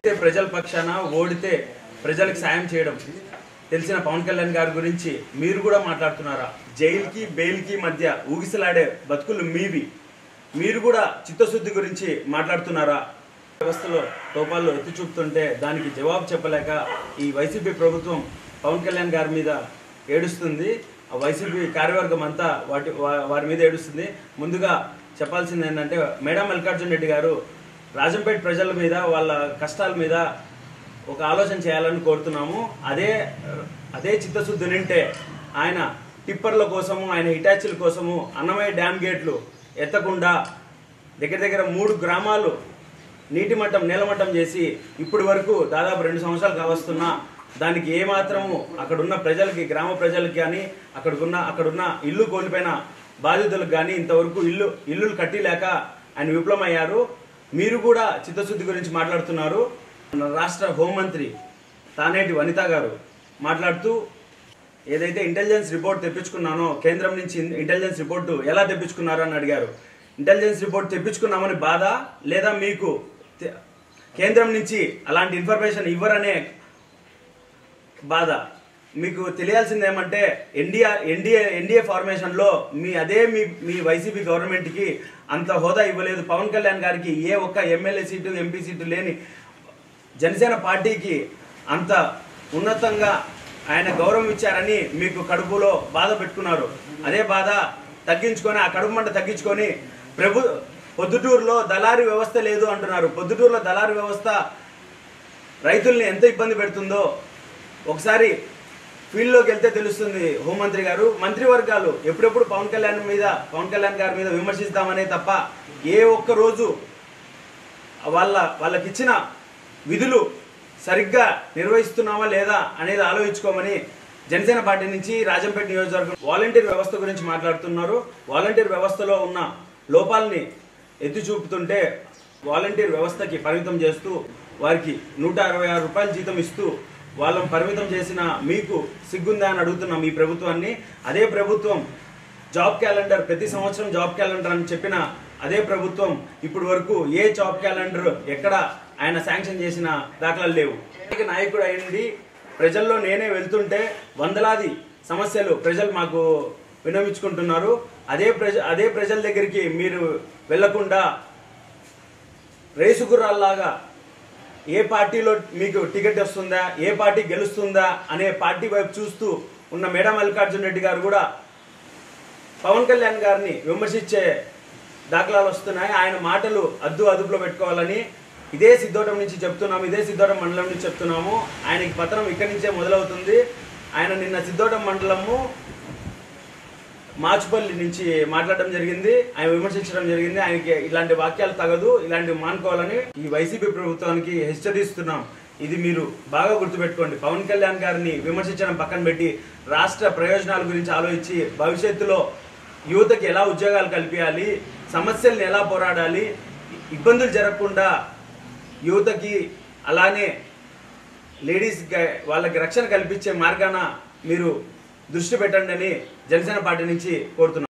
ఓడితే ప్రజల పక్షాన ఓడితే ప్రజలకు సాయం చేయడం తెలిసిన పవన్ కళ్యాణ్ గారి గురించి మీరు కూడా మాట్లాడుతున్నారా జైలుకి బెయిల్కి మధ్య ఊగిసలాడే బతుకులు మీవి మీరు కూడా చిత్తశుద్ధి గురించి మాట్లాడుతున్నారా వ్యవస్థలో లోపాలు ఎత్తి చూపుతుంటే దానికి జవాబు చెప్పలేక ఈ వైసీపీ ప్రభుత్వం పవన్ కళ్యాణ్ గారి మీద ఏడుస్తుంది ఆ వైసీపీ కార్యవర్గం అంతా వాటి వా- వారి మీద ఏడుస్తుంది ముందుగా చెప్పాల్సింది ఏంటంటే మేడం మల్లికార్జున రెడ్డి గారు రాజంపేట ప్రజల మీద వాళ్ళ కష్టాల మీద ఒక ఆలోచన చేయాలని కోరుతున్నాము అదే అదే చిత్తశుద్ధి నింటే ఆయన టిప్పర్ల కోసము ఆయన హిటాచీల కోసము అన్నమయ్య డ్యామ్ గేట్లు ఎత్తకుండా దగ్గర దగ్గర మూడు గ్రామాలు నీటి మట్టం నేలమట్టం చేసి ఇప్పటి వరకు దాదాపు రెండు సంవత్సరాలు కావస్తున్నా దానికి ఏమాత్రము అక్కడున్న ప్రజలకి గ్రామ ప్రజలకి కానీ అక్కడికున్న అక్కడున్న ఇల్లు కోల్పోయిన బాధితులకు కానీ ఇంతవరకు ఇల్లు ఇల్లులు కట్టిలేక ఆయన విఫలమయ్యారు మీరు కూడా చిత్తశుద్ధి గురించి మాట్లాడుతున్నారు మన రాష్ట్ర హోంమంత్రి తానేటి వనిత గారు మాట్లాడుతూ ఏదైతే ఇంటెలిజెన్స్ రిపోర్ట్ తెప్పించుకున్నానో కేంద్రం నుంచి ఇంటెలిజెన్స్ రిపోర్టు ఎలా తెప్పించుకున్నారు అని అడిగారు ఇంటెలిజెన్స్ రిపోర్ట్ తెప్పించుకున్నామని బాధ లేదా మీకు తె- కేంద్రం నుంచి అలాంటి ఇన్ఫర్మేషన్ ఇవ్వరనే బాధ మీకు తెలియాల్సింది ఏమంటే ఎన్డీఆ ఎన్డీఏ ఎన్డీఏ ఫార్మేషన్లో మీ అదే మీ మీ వైసీపీ గవర్నమెంట్కి అంత హోదా ఇవ్వలేదు పవన్ కళ్యాణ్ గారికి ఏ ఒక్క ఎమ్మెల్యే సీటు ఎంపీ సీటు లేని జనసేన పార్టీకి అంత ఉన్నతంగా ఆయన గౌరవం ఇచ్చారని మీకు కడుపులో బాధ పెట్టుకున్నారు అదే బాధ తగ్గించుకొని ఆ కడుపు మంట తగ్గించుకొని ప్రభు పొద్దుటూరులో దళారీ వ్యవస్థ లేదు అంటున్నారు పొద్దుటూరులో దళారీ వ్యవస్థ రైతుల్ని ఎంత ఇబ్బంది పెడుతుందో ఒకసారి ఫీల్డ్లోకి వెళ్తే తెలుస్తుంది హోంమంత్రి గారు మంత్రివర్గాలు ఎప్పుడెప్పుడు పవన్ కళ్యాణ్ మీద పవన్ కళ్యాణ్ గారి మీద విమర్శిస్తామనే తప్ప ఏ ఒక్క రోజు వాళ్ళ వాళ్ళకి ఇచ్చిన విధులు సరిగ్గా నిర్వహిస్తున్నామా లేదా అనేది ఆలోచించుకోమని జనసేన పార్టీ నుంచి రాజంపేట నియోజకవర్గం వాలంటీర్ వ్యవస్థ గురించి మాట్లాడుతున్నారు వాలంటీర్ వ్యవస్థలో ఉన్న లోపాలని ఎత్తి చూపుతుంటే వాలంటీర్ వ్యవస్థకి పరిమితం చేస్తూ వారికి నూట అరవై ఆరు రూపాయల జీతం ఇస్తూ వాళ్ళని పరిమితం చేసిన మీకు సిగ్గుందా అని అడుగుతున్నాం ఈ ప్రభుత్వాన్ని అదే ప్రభుత్వం జాబ్ క్యాలెండర్ ప్రతి సంవత్సరం జాబ్ క్యాలెండర్ అని చెప్పిన అదే ప్రభుత్వం ఇప్పుడు వరకు ఏ జాబ్ క్యాలెండర్ ఎక్కడ ఆయన శాంక్షన్ చేసిన దాఖలాలు లేవు ఇక నాయకుడు అయింది ప్రజల్లో నేనే వెళ్తుంటే వందలాది సమస్యలు ప్రజలు మాకు వినవించుకుంటున్నారు అదే ప్రజ అదే ప్రజల దగ్గరికి మీరు వెళ్లకుండా రేసు గుర్రాల్లాగా ఏ పార్టీలో మీకు టికెట్ వస్తుందా ఏ పార్టీ గెలుస్తుందా అనే పార్టీ వైపు చూస్తూ ఉన్న మేడం మల్లికార్జున రెడ్డి గారు కూడా పవన్ కళ్యాణ్ గారిని విమర్శించే దాఖలాలు వస్తున్నాయి ఆయన మాటలు అద్దు అదుపులో పెట్టుకోవాలని ఇదే సిద్ధోటం నుంచి చెప్తున్నాము ఇదే సిద్ధోటం మండలం నుంచి చెప్తున్నాము ఆయనకి పత్రం ఇక్కడి నుంచే మొదలవుతుంది ఆయన నిన్న సిద్ధోటం మండలము మాచుపల్లి నుంచి మాట్లాడడం జరిగింది ఆయన విమర్శించడం జరిగింది ఆయనకి ఇలాంటి వాక్యాలు తగదు ఇలాంటివి మానుకోవాలని ఈ వైసీపీ ప్రభుత్వానికి హెచ్చరిస్తున్నాం ఇది మీరు బాగా గుర్తుపెట్టుకోండి పవన్ కళ్యాణ్ గారిని విమర్శించడం పక్కన పెట్టి రాష్ట్ర ప్రయోజనాల గురించి ఆలోచించి భవిష్యత్తులో యువతకి ఎలా ఉద్యోగాలు కల్పించాలి సమస్యల్ని ఎలా పోరాడాలి ఇబ్బందులు జరగకుండా యువతకి అలానే లేడీస్ వాళ్ళకి రక్షణ కల్పించే మార్గాన మీరు దృష్టి పెట్టండి అని జనసేన పార్టీ నుంచి కోరుతున్నాం